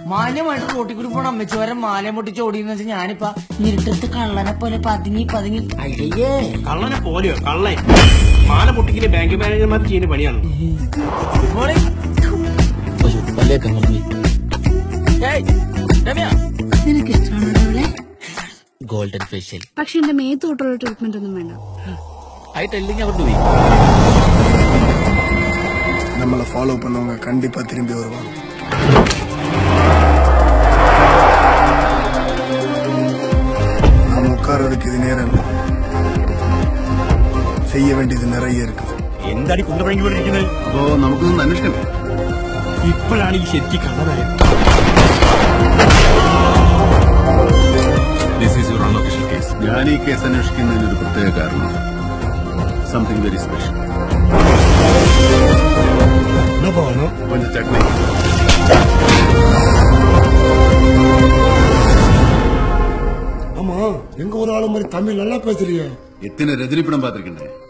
മാന്യമായിട്ട് റോട്ടിൽ കൂടി പോണ അമ്മച്ചോരെ മാല പൊട്ടിച്ച് ഓടിയെന്ന് വെച്ചാൽ ഞാനിപ്പ ഇരുട്ടത്ത് കള്ളനെ പോലെ പതുങ്ങി പതുങ്ങി അയ്യേ കള്ളനെ പോലെയോ കള്ളൻ മാല പൊട്ടിക്കല് ബാങ്ക് മാനേജർമാർ ചെയ്യുന്ന പണിയാണ് നിനക്ക് ഇഷ്ടമാണോ അവളെ ഗോൾഡൻ ഫേഷ്യൽ പക്ഷെ എന്റെ മേത്ത് തൊട്ടുള്ള ട്രീറ്റ്മെന്റ് ഒന്നും വേണ്ട ஐ டெல்லிங் அவர் டூயிங் நம்மளை ஃபாலோ பண்ணவங்க கண்டிப்பா திரும்பி வருவாங்க நாம உட்கார்றதுக்கு இது நேரம் இல்லை செய்ய வேண்டியது நிறைய இருக்குது എന്താടി കുന്തപ്പഴങ്ങി പോലിരിക്കുന്നത് അപ്പോ നമുക്കൊന്നും അന്വേഷിക്കണ്ടേ ഇപ്പോഴാണ് ഈ ശരിക്ക് കള്ളനായത് this is your unofficial case ഞാൻ ഈ കേസ് അന്വേഷിക്കുന്നതിന് ഒരു പ്രത്യേക കാരണമുണ്ട് സംതിങ് വെരി സ്പെഷ്യൽ கொஞ்சம் சட்னி ஆமா எங்க ஒரு ஆளு மாதிரி தமிழ் நல்லா பேசுறியே எத்தனை ரஜினி படம் பார்த்திருக்கேன்